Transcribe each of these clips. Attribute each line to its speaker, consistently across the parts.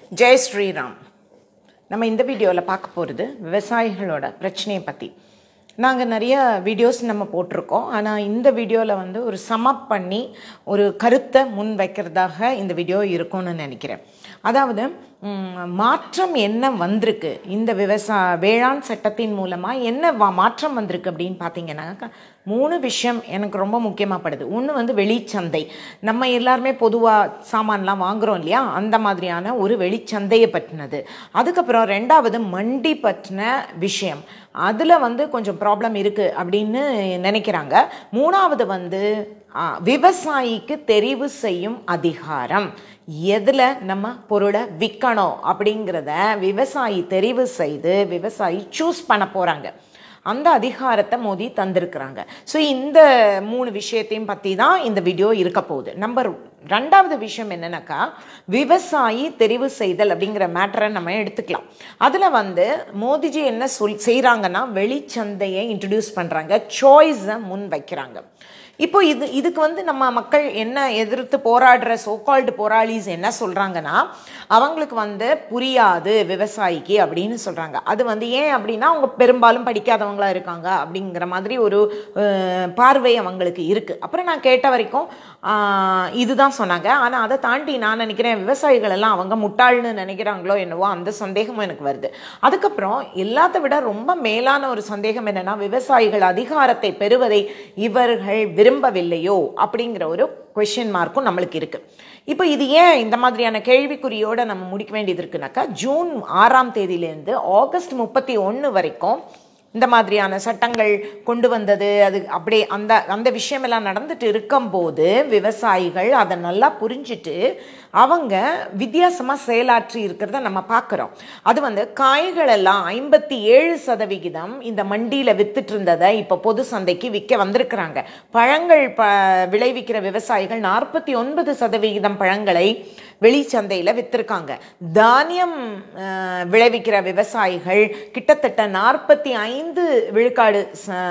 Speaker 1: ஜெய் ஸ்ரீராம் நம்ம இந்த வீடியோவில் பார்க்க போகிறது விவசாயிகளோட பிரச்சனையை பற்றி நாங்கள் நிறைய வீடியோஸ் நம்ம போட்டிருக்கோம் ஆனால் இந்த வீடியோவில் வந்து ஒரு சமப் பண்ணி ஒரு கருத்தை முன் வைக்கிறதாக இந்த வீடியோ இருக்கும்னு நினைக்கிறேன் அதாவது ம், மாற்றம் என்ன வந்திருக்கு இந்த விவசாய வேளாண் சட்டத்தின் மூலமாக என்ன வா- மாற்றம் வந்திருக்கு அப்படின்னு பார்த்தீங்கன்னா மூணு விஷயம் எனக்கு ரொம்ப முக்கியமாகப்படுது ஒன்று வந்து வெளிச்சந்தை நம்ம எல்லாருமே பொதுவாக சாமான்லாம் வாங்குறோம் இல்லையா அந்த மாதிரியான ஒரு வெளிச்சந்தையை பற்றினது அதுக்கப்புறம் ரெண்டாவது மண்டி பற்றின விஷயம் அதில் வந்து கொஞ்சம் ப்ராப்ளம் இருக்குது அப்படின்னு நினைக்கிறாங்க மூணாவது வந்து ஆ, விவசாயிக்கு தெரிவு செய்யும் அதிகாரம் எதில் நம்ம பொருளை விற்கணும் அப்படிங்கிறத விவசாயி தெரிவு செய்து விவசாயி சூஸ் பண்ண போகிறாங்க அந்த அதிகாரத்தை மோதி தந்திருக்கிறாங்க ஸோ இந்த மூணு விஷயத்தையும் பற்றி தான் இந்த வீடியோ இருக்க போகுது நம்பர் ரெண்டாவது விஷயம் என்னன்னாக்கா விவசாயி தெரிவு செய்தல் அப்படிங்கிற மேட்டரை நம்ம எடுத்துக்கலாம் அதில் வந்து மோடிஜி என்ன சொல் செய்கிறாங்கன்னா வெளிச்சந்தையை இன்ட்ரடியூஸ் பண்ணுறாங்க சாய்ஸை முன் வைக்கிறாங்க இப்போ இது இதுக்கு வந்து நம்ம மக்கள் என்ன எதிர்த்து போராடுற சோகால்டு போராளிஸ் என்ன சொல்கிறாங்கன்னா அவங்களுக்கு வந்து புரியாது விவசாயிக்கு அப்படின்னு சொல்கிறாங்க அது வந்து ஏன் அப்படின்னா அவங்க பெரும்பாலும் படிக்காதவங்களா இருக்காங்க அப்படிங்கிற மாதிரி ஒரு அஹ், பார்வை அவங்களுக்கு இருக்குது அப்புறம் நான் கேட்ட வரைக்கும் ஆஹ், இதுதான் சொன்னாங்க ஆனால் அதை தாண்டி நான் நினைக்கிறேன் விவசாயிகள் எல்லாம் அவங்க முட்டாள்னு நினைக்கிறாங்களோ என்னவோ அந்த சந்தேகமும் எனக்கு வருது அதுக்கப்புறம் எல்லாத்த விட ரொம்ப மேலான ஒரு சந்தேகம் என்னன்னா விவசாயிகள் அதிகாரத்தை பெறுவதை இவர்கள் விரும்பவில்லையோ அப்படிங்கிற ஒரு கொஷின் மார்க்கும் நம்மளுக்கு இருக்கு இப்போ இது ஏன் இந்த மாதிரியான கேள்விக்குறியோட நம்ம முடிக்க வேண்டியது இருக்குனாக்கா ஜூன் ஆறாம் தேதியிலேருந்து ஆகஸ்ட் முப்பத்தி ஒன்று வரைக்கும் இந்த மாதிரியான சட்டங்கள் கொண்டு வந்தது அது அப்படியே அந்த அந்த விஷயமெல்லாம் நடந்துட்டு இருக்கும்போது விவசாயிகள் அதை நல்லா புரிஞ்சுட்டு அவங்க வித்தியாசமாக செயலாற்றி இருக்கிறத நம்ம பார்க்குறோம் அது வந்து காய்கள் எல்லாம் ஐம்பத்தி ஏழு சதவிகிதம் இந்த மண்டியில் வித்துட்டு இருந்ததை இப்போ பொது சந்தைக்கு விற்க வந்திருக்கிறாங்க பழங்கள் ப விளைவிக்கிற விவசாயிகள் நாற்பத்தி ஒன்பது சதவிகிதம் பழங்களை வெளிச்சந்தையில் வித்திருக்காங்க தானியம் அஹ், விளைவிக்கிற விவசாயிகள் கிட்டத்தட்ட நாற்பத்தி ஐந்து விழுக்காடு ச-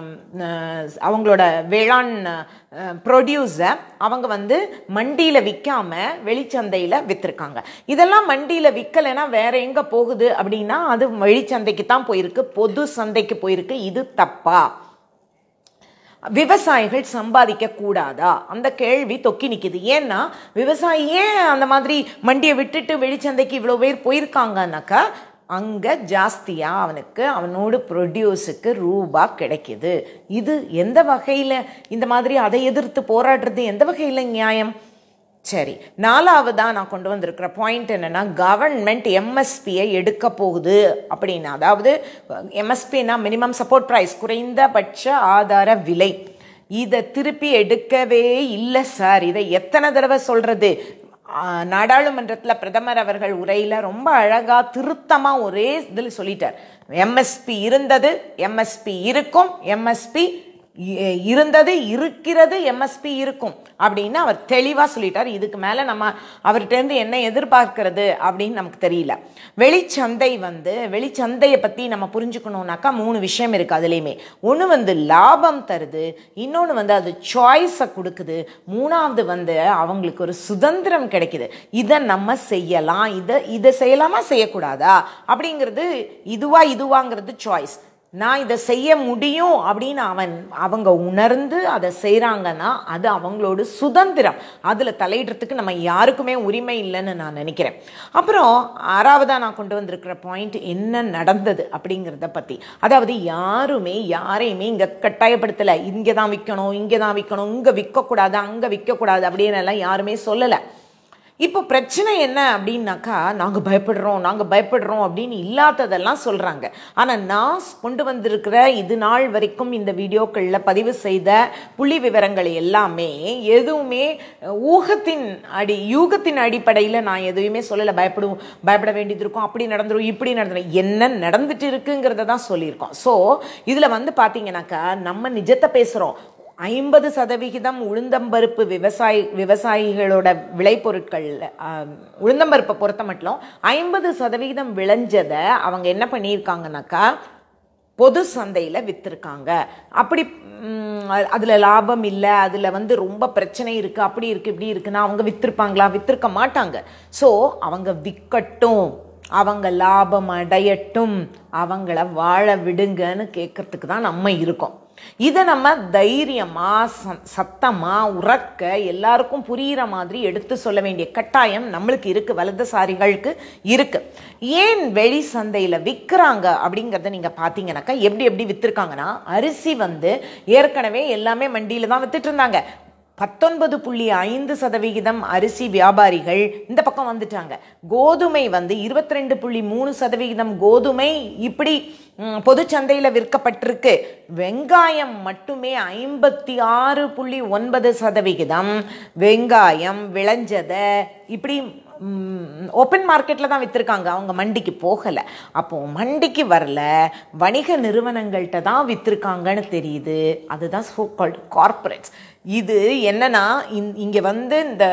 Speaker 1: அஹ், அவங்களோட வேளாண் ப்ரொடியூஸை அவங்க வந்து மண்டியில் விற்காம வெளிச்சந்தையில் வித்திருக்காங்க இதெல்லாம் மண்டியில் விற்கலைன்னா வேற எங்கே போகுது அப்படின்னா அது வெளிச்சந்தைக்கு தான் போயிருக்கு பொது சந்தைக்கு போயிருக்கு இது தப்பா விவசாயிகள் சம்பாதிக்க கூடாதா அந்த கேள்வி தொக்கி நிக்குது ஏன்னா விவசாயி ஏன் அந்த மாதிரி மண்டியை விட்டுட்டு வெளிச்சந்தைக்கு இவ்வளோ பேர் போயிருக்காங்கனாக்கா அங்கே ஜாஸ்தியாக அவனுக்கு அவனோட ப்ரொடியூஸுக்கு ரூபா கிடைக்குது இது எந்த வகையில் இந்த மாதிரி அதை எதிர்த்து போராடுறது எந்த வகையில் நியாயம் சரி நாலாவதா நான் கொண்டு வந்திருக்கிற பாயிண்ட் என்னன்னா கவர்மெண்ட் எம்எஸ்பியை எடுக்க போகுது அப்படின்னு அதாவது எம்எஸ்பின்னா மினிமம் சப்போர்ட் ப்ரைஸ் குறைந்தபட்ச ஆதார விலை இதை திருப்பி எடுக்கவே இல்லை சார் இதை எத்தனை தடவை சொல்றது ஆஹ், நாடாளுமன்றத்தில் பிரதமர் அவர்கள் உரையில் ரொம்ப அழகாக திருத்தமாக ஒரே இதில் சொல்லிட்டார் எம்எஸ்பி இருந்தது எம்எஸ்பி இருக்கும் எம்எஸ்பி இருந்தது இருக்கிறது எம்எஸ்பி இருக்கும் அப்படின்னு அவர் தெளிவாக சொல்லிட்டார் இதுக்கு மேலே நம்ம அவர்கிட்டேருந்து என்ன எதிர்பார்க்கிறது அப்படின்னு நமக்கு தெரியல வெளிச்சந்தை வந்து வெளிச்சந்தையை பற்றி நம்ம புரிஞ்சுக்கணுன்னாக்கா மூணு விஷயம் இருக்குது அதுலேயுமே ஒன்று வந்து லாபம் தருது இன்னொன்று வந்து அது சாய்ஸை கொடுக்குது மூணாவது வந்து அவங்களுக்கு ஒரு சுதந்திரம் கிடைக்குது இதை நம்ம செய்யலாம் இதை இதை செய்யலாமா செய்யக்கூடாதா அப்படிங்கிறது இதுவா இதுவாங்கிறது சாய்ஸ் நான் இதை செய்ய முடியும் அப்படின்னு அவன் அவங்க உணர்ந்து அதை செய்கிறாங்கன்னா அது அவங்களோட சுதந்திரம் அதில் தலையிடுறதுக்கு நம்ம யாருக்குமே உரிமை இல்லைன்னு நான் நினைக்கிறேன் அப்புறம் ஆறாவதாக நான் கொண்டு வந்திருக்கிற பாயிண்ட் என்ன நடந்தது அப்படிங்கிறத பற்றி அதாவது யாருமே யாரையுமே இங்கே கட்டாயப்படுத்தலை இங்கே தான் விற்கணும் இங்கே தான் விற்கணும் இங்கே விற்கக்கூடாது அங்கே விற்கக்கூடாது அப்படின்னு எல்லாம் யாருமே சொல்லலை இப்போ பிரச்சனை என்ன அப்படின்னாக்கா நாங்கள் பயப்படுறோம் நாங்கள் பயப்படுறோம் அப்படின்னு இல்லாததெல்லாம் சொல்கிறாங்க ஆனால் நான் கொண்டு வந்திருக்கிற இது நாள் வரைக்கும் இந்த வீடியோக்களில் பதிவு செய்த புள்ளி விவரங்கள் எல்லாமே எதுவுமே ஊகத்தின் அடி யூகத்தின் அடிப்படையில் நான் எதுவுமே சொல்லலை பயப்படுவோம் பயப்பட வேண்டியது இருக்கும் அப்படி நடந்துரும் இப்படி நடந்துரும் என்ன நடந்துட்டு இருக்குங்கிறத தான் சொல்லியிருக்கோம் ஸோ இதில் வந்து பார்த்தீங்கன்னாக்கா நம்ம நிஜத்தை பேசுகிறோம் ஐம்பது சதவிகிதம் உளுந்தம்பருப்பு விவசாயி விவசாயிகளோட விளைபொருட்கள் ஆம், உளுந்தம்பருப்பை பொறுத்த மட்டும் ஐம்பது சதவிகிதம் விளைஞ்சதை அவங்க என்ன பண்ணியிருக்காங்கனாக்கா பொது சந்தையில் விற்றுருக்காங்க அப்படி அதில் லாபம் இல்லை அதில் வந்து ரொம்ப பிரச்சனை இருக்குது அப்படி இருக்குது இப்படி இருக்குன்னா அவங்க விற்றுருப்பாங்களா விற்றுருக்க மாட்டாங்க ஸோ அவங்க விற்கட்டும் அவங்க லாபம் அடையட்டும் அவங்கள வாழ விடுங்கன்னு கேட்கறதுக்கு தான் நம்ம இருக்கோம் இதை நம்ம தைரியமாக ச சத்தமாக உறக்க எல்லாருக்கும் புரிகிற மாதிரி எடுத்து சொல்ல வேண்டிய கட்டாயம் நம்மளுக்கு இருக்குது வலதுசாரிகளுக்கு இருக்குது ஏன் வெளி சந்தையில் விற்கிறாங்க அப்படிங்கிறத நீங்கள் பார்த்தீங்கன்னாக்கா எப்படி எப்படி விற்றுருக்காங்கன்னா அரிசி வந்து ஏற்கனவே எல்லாமே மண்டியில் தான் வித்துட்டு இருந்தாங்க பத்தொன்பது புள்ளி ஐந்து சதவிகிதம் அரிசி வியாபாரிகள் இந்த பக்கம் வந்துட்டாங்க கோதுமை வந்து இருபத்தி ரெண்டு புள்ளி மூணு சதவிகிதம் கோதுமை இப்படி பொது சந்தையில் விற்கப்பட்டிருக்கு வெங்காயம் மட்டுமே ஐம்பத்தி ஆறு புள்ளி ஒன்பது சதவிகிதம் வெங்காயம் விளைஞ்சதை இப்படி ஓப்பன் மார்க்கெட்டில் தான் விற்றுருக்காங்க அவங்க மண்டிக்கு போகலை அப்போது மண்டிக்கு வரல வணிக நிறுவனங்கள்கிட்ட தான் விற்றுருக்காங்கன்னு தெரியுது அதுதான் சோ கால்டு கார்ப்பரேட்ஸ் இது என்னன்னா இங்கே வந்து இந்த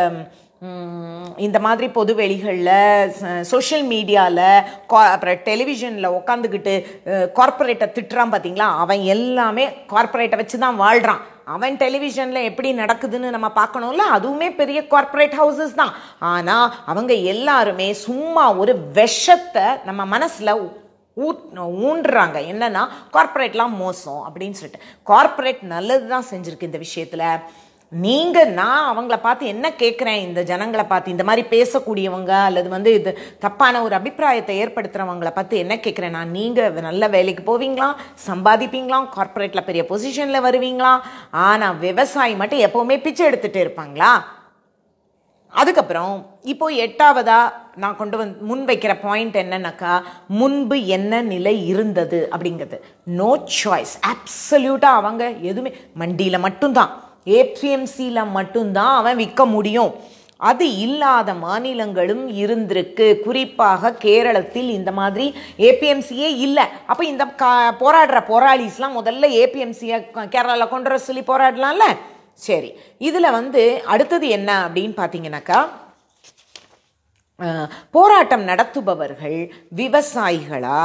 Speaker 1: இந்த மாதிரி பொது வெளிகளில் சோஷியல் மீடியாவில் அப்புறம் டெலிவிஷனில் உட்காந்துக்கிட்டு கார்ப்பரேட்டை திட்டுறான் பார்த்தீங்களா அவன் எல்லாமே கார்ப்பரேட்டை வச்சு தான் வாழ்கிறான் அவன் டெலிவிஷனில் எப்படி நடக்குதுன்னு நம்ம பார்க்கணும்ல அதுவுமே பெரிய கார்ப்பரேட் ஹவுசஸ் தான் ஆனால் அவங்க எல்லாருமே சும்மா ஒரு விஷத்தை நம்ம மனசில் ஊட் ஊன்றுறாங்க என்னன்னா கார்ப்பரேட்லாம் மோசம் அப்படின்னு சொல்லிட்டு கார்ப்பரேட் நல்லது தான் செஞ்சுருக்கு இந்த விஷயத்தில் நீங்கள் நான் அவங்கள பார்த்து என்ன கேட்குறேன் இந்த ஜனங்களை பார்த்து இந்த மாதிரி பேசக்கூடியவங்க அல்லது வந்து இது தப்பான ஒரு அபிப்பிராயத்தை ஏற்படுத்துகிறவங்கள பார்த்து என்ன கேட்குறேன் நான் நீங்கள் நல்ல வேலைக்கு போவீங்களா சம்பாதிப்பீங்களா கார்ப்பரேட்டில் பெரிய பொசிஷனில் வருவீங்களா ஆனால் விவசாயி மட்டும் எப்போவுமே பிச்சை எடுத்துகிட்டு இருப்பாங்களா அதுக்கப்புறம் இப்போ எட்டாவதா நான் கொண்டு வந்து முன் வைக்கிற பாயிண்ட் என்னன்னாக்கா முன்பு என்ன நிலை இருந்தது அப்படிங்கிறது நோ சாய்ஸ் அப்சல்யூட்டாக அவங்க எதுவுமே மண்டியில் மட்டும்தான் ஏபிஎம்சியில் மட்டும்தான் அவன் விற்க முடியும் அது இல்லாத மாநிலங்களும் இருந்திருக்கு குறிப்பாக கேரளத்தில் இந்த மாதிரி ஏபிஎம்சியே இல்லை அப்போ இந்த கா போராடுற போராளிஸ்லாம் முதல்ல ஏபிஎம்சியை கேரளாவில் கொண்டு வர சொல்லி போராடலாம்ல சரி இதில் வந்து அடுத்தது என்ன அப்படின்னு பார்த்தீங்கன்னாக்கா போராட்டம் நடத்துபவர்கள் விவசாயிகளா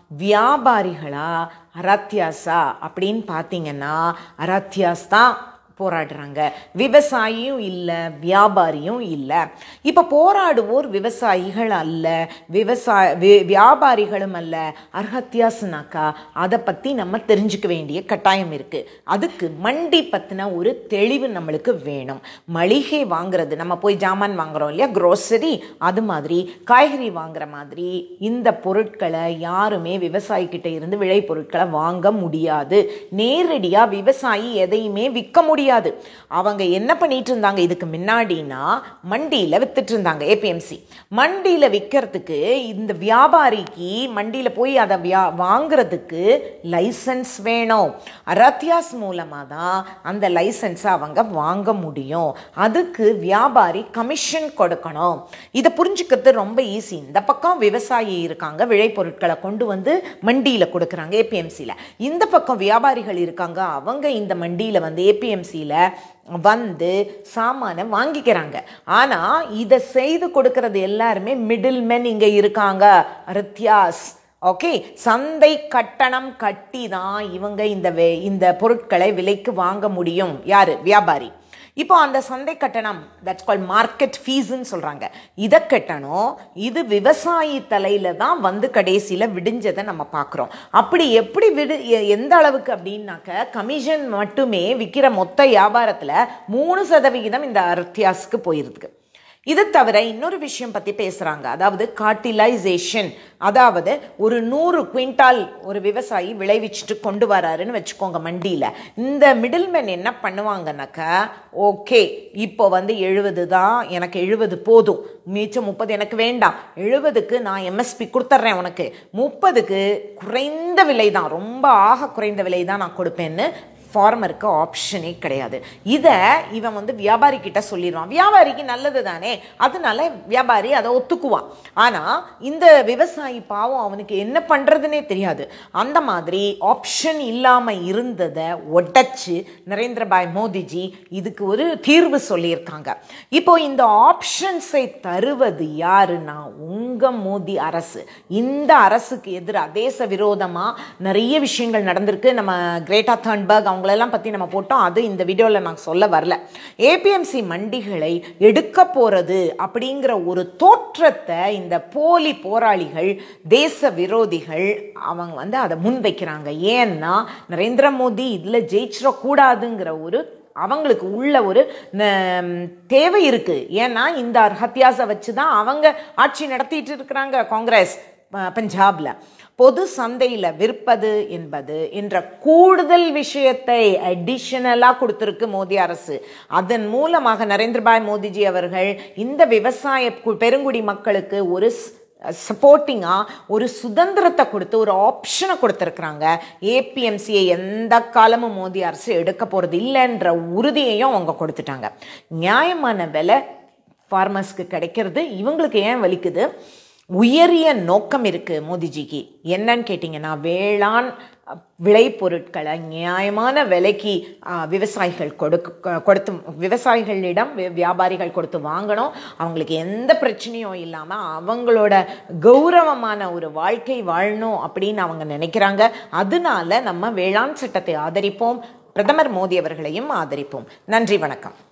Speaker 1: வியாபாரிகளா அரத்தியாஸா அப்படின்னு பார்த்தீங்கன்னா அரத்தியாஸ் தான் போராடுறாங்க விவசாயியும் இல்லை வியாபாரியும் இல்லை இப்போ போராடுவோர் விவசாயிகள் அல்ல விவசாய வியாபாரிகளும் அல்ல அர்ஹத்தியாசுனாக்கா அதை பற்றி நம்ம தெரிஞ்சுக்க வேண்டிய கட்டாயம் இருக்குது அதுக்கு மண்டி பற்றின ஒரு தெளிவு நம்மளுக்கு வேணும் மளிகை வாங்குறது நம்ம போய் ஜாமான் வாங்குறோம் இல்லையா க்ரோசரி அது மாதிரி காய்கறி வாங்குற மாதிரி இந்த பொருட்களை யாருமே விவசாயிக்கிட்ட இருந்து விளை பொருட்களை வாங்க முடியாது நேரடியாக விவசாயி எதையுமே விற்க முடியாது முடியாது அவங்க என்ன பண்ணிட்டு இருந்தாங்க இதுக்கு முன்னாடினா மண்டியில் வித்துட்டு இருந்தாங்க ஏபிஎம்சி மண்டியில் விற்கிறதுக்கு இந்த வியாபாரிக்கு மண்டியில் போய் அதை வியா வாங்குறதுக்கு லைசன்ஸ் வேணும் ரத்தியாஸ் மூலமாக தான் அந்த லைசன்ஸை அவங்க வாங்க முடியும் அதுக்கு வியாபாரி கமிஷன் கொடுக்கணும் இதை புரிஞ்சுக்கிறது ரொம்ப ஈஸி இந்த பக்கம் விவசாயி இருக்காங்க விளைபொருட்களை கொண்டு வந்து மண்டியில் கொடுக்குறாங்க ஏபிஎம்சியில் இந்த பக்கம் வியாபாரிகள் இருக்காங்க அவங்க இந்த மண்டியில் வந்து ஏபிஎம்சி ஏஜென்சியில் வந்து சாமானை வாங்கிக்கிறாங்க ஆனால் இதை செய்து கொடுக்கறது எல்லாருமே மிடில் மென் இங்கே இருக்காங்க ரித்யாஸ் ஓகே சந்தை கட்டணம் கட்டி தான் இவங்க இந்த வே இந்த பொருட்களை விலைக்கு வாங்க முடியும் யாரு வியாபாரி இப்போ அந்த சந்தை கட்டணம் தட்ஸ் கால் மார்க்கெட் ஃபீஸ்ன்னு சொல்கிறாங்க இதை கட்டணும் இது விவசாயி தலையில் தான் வந்து கடைசியில் விடிஞ்சதை நம்ம பார்க்குறோம் அப்படி எப்படி விடு எந்த அளவுக்கு அப்படின்னாக்க கமிஷன் மட்டுமே விற்கிற மொத்த வியாபாரத்தில் மூணு சதவிகிதம் இந்த அர்த்தியாஸுக்கு போயிருக்கு இது தவிர இன்னொரு விஷயம் பற்றி பேசுகிறாங்க அதாவது கார்டிலைசேஷன் அதாவது ஒரு நூறு குவிண்டால் ஒரு விவசாயி விளைவிச்சுட்டு கொண்டு வராருன்னு வச்சுக்கோங்க மண்டியில் இந்த மிடில்மேன் என்ன பண்ணுவாங்கனாக்கா ஓகே இப்போ வந்து எழுபது தான் எனக்கு எழுபது போதும் மிச்சம் முப்பது எனக்கு வேண்டாம் எழுபதுக்கு நான் எம்எஸ்பி கொடுத்துட்றேன் உனக்கு முப்பதுக்கு குறைந்த விலை தான் ரொம்ப ஆக குறைந்த விலை தான் நான் கொடுப்பேன்னு ஃபார்மருக்கு ஆப்ஷனே கிடையாது இதை இவன் வந்து வியாபாரி கிட்ட சொல்லிடுவான் வியாபாரிக்கு நல்லது தானே அதனால வியாபாரி அதை ஒத்துக்குவான் ஆனால் இந்த விவசாயி பாவம் அவனுக்கு என்ன பண்ணுறதுனே தெரியாது அந்த மாதிரி ஆப்ஷன் இல்லாமல் இருந்ததை உடைச்சு நரேந்திரபாய் மோடிஜி இதுக்கு ஒரு தீர்வு சொல்லியிருக்காங்க இப்போ இந்த ஆப்ஷன்ஸை தருவது யாருன்னா உங்க மோடி அரசு இந்த அரசுக்கு எதிராக தேச விரோதமாக நிறைய விஷயங்கள் நடந்திருக்கு நம்ம கிரேட்டா தர்ன்பர்க் அவங்களெல்லாம் பற்றி நம்ம போட்டோம் அது இந்த வீடியோவில் நான் சொல்ல வரல ஏபிஎம்சி மண்டிகளை எடுக்க போகிறது அப்படிங்கிற ஒரு தோற்றத்தை இந்த போலி போராளிகள் தேச விரோதிகள் அவங்க வந்து அதை முன்வைக்கிறாங்க ஏன்னா நரேந்திர மோடி இதில் ஜெயிச்சிடக்கூடாதுங்கிற ஒரு அவங்களுக்கு உள்ள ஒரு ந- தேவை இருக்கு ஏன்னா இந்த ஹத்தியாசை வச்சு தான் அவங்க ஆட்சி நடத்திட்டு இருக்கிறாங்க காங்கிரஸ் ப- பஞ்சாப்ல பொது சந்தையில் விற்பது என்பது என்ற கூடுதல் விஷயத்தை அடிஷனலாக கொடுத்துருக்கு மோடி அரசு அதன் மூலமாக நரேந்திரபாய் மோடிஜி அவர்கள் இந்த விவசாய கு- பெருங்குடி மக்களுக்கு ஒரு சப்போர்ட்டிங்காக ஒரு சுதந்திரத்தை கொடுத்து ஒரு ஆப்ஷனை கொடுத்துருக்குறாங்க ஏபிஎம்சியை எந்த காலமும் மோடி அரசு எடுக்க போகிறது இல்லைன்ற உறுதியையும் அவங்க கொடுத்துட்டாங்க நியாயமான விலை ஃபார்மர்ஸ்க்கு கிடைக்கிறது இவங்களுக்கு ஏன் வலிக்குது உயரிய நோக்கம் இருக்கு மோடிஜிக்கு என்னன்னு கேட்டிங்கன்னா வேளாண் அஹ், விளைபொருட்களை நியாயமான விலைக்கு அஹ், விவசாயிகள் கொடுக்க கொடுத்து விவசாயிகளிடம் வி- வியாபாரிகள் கொடுத்து வாங்கணும் அவங்களுக்கு எந்த பிரச்சனையும் இல்லாமல் அவங்களோட கௌரவமான ஒரு வாழ்க்கை வாழணும் அப்படின்னு அவங்க நினைக்கிறாங்க அதனால நம்ம வேளாண் சட்டத்தை ஆதரிப்போம் பிரதமர் மோடி அவர்களையும் ஆதரிப்போம் நன்றி வணக்கம்